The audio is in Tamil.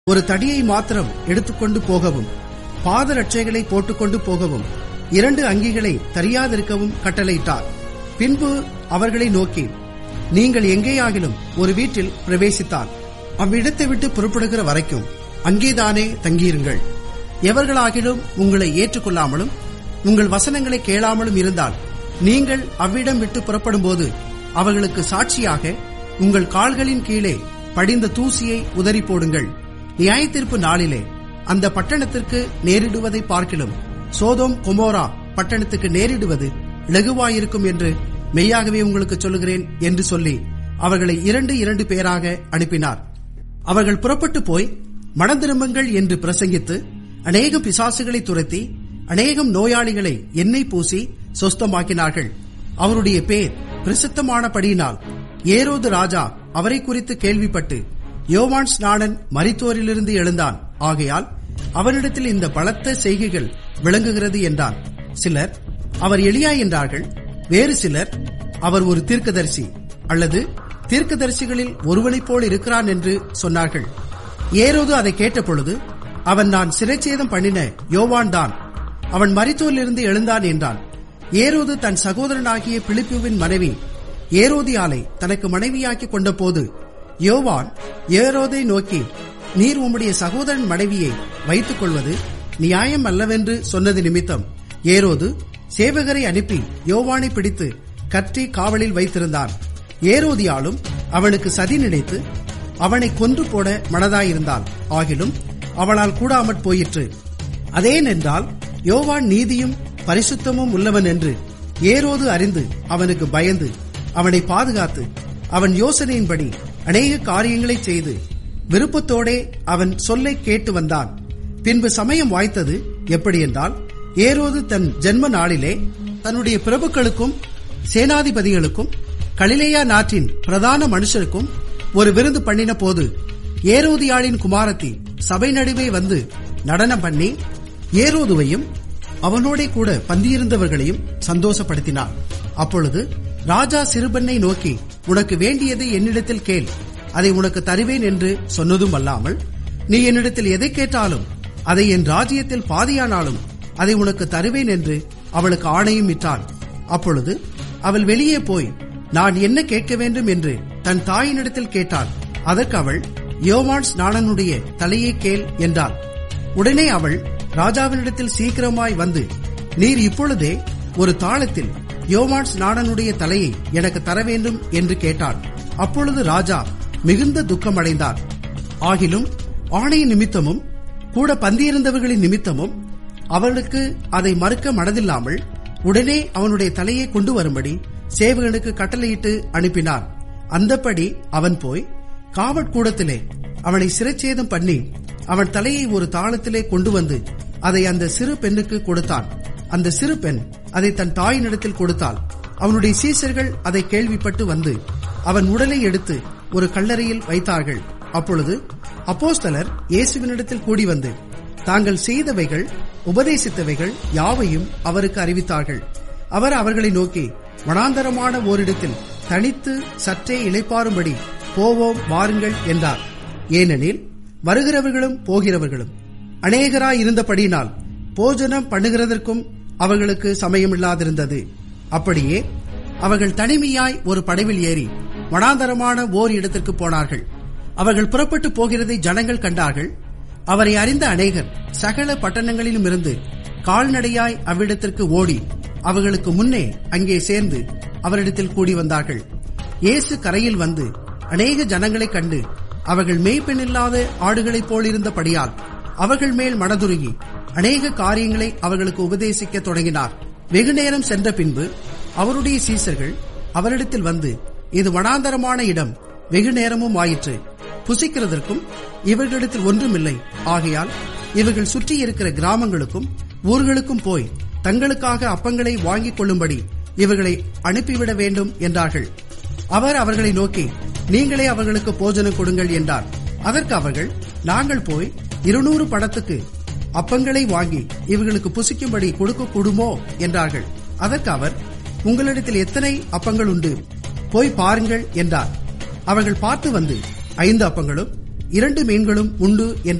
ஒரு தடியை மாத்திரம் எடுத்துக்கொண்டு போகவும் பாதரட்சைகளை போட்டுக்கொண்டு போகவும் இரண்டு அங்கிகளை தரியாதிருக்கவும் கட்டளையிட்டார் பின்பு அவர்களை நோக்கி நீங்கள் எங்கேயாகிலும் ஒரு வீட்டில் பிரவேசித்தால் அவ்விடத்தை விட்டு புறப்படுகிற வரைக்கும் அங்கேதானே தங்கியிருங்கள் எவர்களாகிலும் உங்களை ஏற்றுக்கொள்ளாமலும் உங்கள் வசனங்களை கேளாமலும் இருந்தால் நீங்கள் அவ்விடம் விட்டு புறப்படும்போது அவர்களுக்கு சாட்சியாக உங்கள் கால்களின் கீழே படிந்த தூசியை உதறி போடுங்கள் நியாயத்தீர்ப்பு நாளிலே அந்த பட்டணத்திற்கு நேரிடுவதை பார்க்கிலும் சோதோம் கொமோரா பட்டணத்துக்கு நேரிடுவது லகுவாயிருக்கும் என்று மெய்யாகவே உங்களுக்கு சொல்லுகிறேன் என்று சொல்லி அவர்களை இரண்டு இரண்டு பேராக அனுப்பினார் அவர்கள் புறப்பட்டு போய் மனந்திரும்புங்கள் என்று பிரசங்கித்து அநேக பிசாசுகளை துரத்தி அநேகம் நோயாளிகளை எண்ணெய் பூசி சொஸ்தமாக்கினார்கள் அவருடைய பேர் பிரசித்தமானபடியினால் ஏரோது ராஜா அவரை குறித்து கேள்விப்பட்டு யோவான் ஸ்நானன் மரித்தோரிலிருந்து எழுந்தான் ஆகையால் அவரிடத்தில் இந்த பலத்த செய்கைகள் விளங்குகிறது என்றான் சிலர் அவர் எளியா என்றார்கள் வேறு சிலர் அவர் ஒரு தீர்க்கதரிசி அல்லது தீர்க்கதரிசிகளில் ஒருவனைப் போல் இருக்கிறான் என்று சொன்னார்கள் ஏரோது அதை கேட்டபொழுது அவன் நான் சிறைச்சேதம் பண்ணின யோவான் தான் அவன் மரித்தோரிலிருந்து எழுந்தான் என்றான் ஏரோது தன் சகோதரனாகிய பிலிப்புவின் மனைவி ஏரோதியாலை தனக்கு மனைவியாக்கி கொண்டபோது யோவான் ஏரோதை நோக்கி நீர் உம்முடைய சகோதரன் மனைவியை வைத்துக் கொள்வது நியாயம் அல்லவென்று சொன்னது நிமித்தம் ஏரோது சேவகரை அனுப்பி யோவானை பிடித்து கற்றி காவலில் வைத்திருந்தான் ஏரோதியாலும் அவனுக்கு சதி நினைத்து அவனை கொன்று போட மனதாயிருந்தாள் ஆகிலும் அவளால் கூடாமற் போயிற்று அதேனென்றால் யோவான் நீதியும் பரிசுத்தமும் உள்ளவன் என்று ஏரோது அறிந்து அவனுக்கு பயந்து அவனை பாதுகாத்து அவன் யோசனையின்படி அநேக காரியங்களை செய்து விருப்பத்தோடே அவன் சொல்லை கேட்டு வந்தான் பின்பு சமயம் வாய்த்தது எப்படி என்றால் ஏரோது தன் ஜென்ம நாளிலே தன்னுடைய பிரபுக்களுக்கும் சேனாதிபதிகளுக்கும் கலிலேயா நாட்டின் பிரதான மனுஷருக்கும் ஒரு விருந்து பண்ணின போது ஏரோதியாளின் குமாரத்தி சபை நடுவே வந்து நடனம் பண்ணி ஏரோதுவையும் அவனோட கூட பந்தியிருந்தவர்களையும் சந்தோஷப்படுத்தினான் அப்பொழுது ராஜா சிறுபெண்ணை நோக்கி உனக்கு வேண்டியதை என்னிடத்தில் கேள் அதை உனக்கு தருவேன் என்று சொன்னதும் அல்லாமல் நீ என்னிடத்தில் எதை கேட்டாலும் அதை என் ராஜ்யத்தில் பாதியானாலும் அதை உனக்கு தருவேன் என்று அவளுக்கு ஆணையும் இட்டான் அப்பொழுது அவள் வெளியே போய் நான் என்ன கேட்க வேண்டும் என்று தன் தாயினிடத்தில் கேட்டாள் அதற்கு அவள் யோவான் ஸ்நானனுடைய தலையை கேள் என்றாள் உடனே அவள் ராஜாவினிடத்தில் சீக்கிரமாய் வந்து நீர் இப்பொழுதே ஒரு தாளத்தில் யோவான் ஸ்நானனுடைய தலையை எனக்கு தர வேண்டும் என்று கேட்டாள் அப்பொழுது ராஜா மிகுந்த துக்கமடைந்தார் ஆகிலும் ஆணையின் நிமித்தமும் கூட பந்தியிருந்தவர்களின் நிமித்தமும் அவளுக்கு அதை மறுக்க மனதில்லாமல் உடனே அவனுடைய தலையை கொண்டு வரும்படி சேவகனுக்கு கட்டளையிட்டு அனுப்பினார் அந்தப்படி அவன் போய் காவற்கூடத்திலே அவனை சிறைச்சேதம் பண்ணி அவன் தலையை ஒரு தாளத்திலே கொண்டு வந்து அதை அந்த சிறு பெண்ணுக்கு கொடுத்தான் அந்த சிறு பெண் அதை தன் தாயினிடத்தில் கொடுத்தாள் அவனுடைய சீசர்கள் அதை கேள்விப்பட்டு வந்து அவன் உடலை எடுத்து ஒரு கல்லறையில் வைத்தார்கள் அப்பொழுது அப்போஸ்தலர் இயேசுவினிடத்தில் கூடி வந்து தாங்கள் செய்தவைகள் உபதேசித்தவைகள் யாவையும் அவருக்கு அறிவித்தார்கள் அவர் அவர்களை நோக்கி வனாந்தரமான ஓரிடத்தில் தனித்து சற்றே இளைப்பாறும்படி போவோம் வாருங்கள் என்றார் ஏனெனில் வருகிறவர்களும் போகிறவர்களும் அநேகராய் இருந்தபடியினால் போஜனம் பண்ணுகிறதற்கும் அவர்களுக்கு சமயமில்லாதிருந்தது அப்படியே அவர்கள் தனிமையாய் ஒரு படவில் ஏறி வனாந்தரமான ஓர் இடத்திற்கு போனார்கள் அவர்கள் புறப்பட்டு போகிறதை ஜனங்கள் கண்டார்கள் அவரை அறிந்த அநேகர் சகல பட்டணங்களிலும் இருந்து கால்நடையாய் அவ்விடத்திற்கு ஓடி அவர்களுக்கு முன்னே அங்கே சேர்ந்து அவரிடத்தில் கூடி வந்தார்கள் இயேசு கரையில் வந்து அநேக ஜனங்களைக் கண்டு அவர்கள் மேய்ப்பெண்ணில்லாத ஆடுகளைப் போலிருந்தபடியால் அவர்கள் மேல் மனதுருகி அநேக காரியங்களை அவர்களுக்கு உபதேசிக்க தொடங்கினார் வெகுநேரம் சென்ற பின்பு அவருடைய சீசர்கள் அவரிடத்தில் வந்து இது வனாந்தரமான இடம் வெகு நேரமும் ஆயிற்று புசிக்கிறதற்கும் இவர்களிடத்தில் ஒன்றுமில்லை ஆகையால் இவர்கள் சுற்றி இருக்கிற கிராமங்களுக்கும் ஊர்களுக்கும் போய் தங்களுக்காக அப்பங்களை வாங்கிக் கொள்ளும்படி இவர்களை அனுப்பிவிட வேண்டும் என்றார்கள் அவர் அவர்களை நோக்கி நீங்களே அவர்களுக்கு போஜனம் கொடுங்கள் என்றார் அதற்கு அவர்கள் நாங்கள் போய் இருநூறு படத்துக்கு அப்பங்களை வாங்கி இவர்களுக்கு புசிக்கும்படி கொடுக்க கூடுமோ என்றார்கள் அதற்கு அவர் உங்களிடத்தில் எத்தனை அப்பங்கள் உண்டு போய் பாருங்கள் என்றார் அவர்கள் பார்த்து வந்து ஐந்து அப்பங்களும் இரண்டு மீன்களும் உண்டு என்று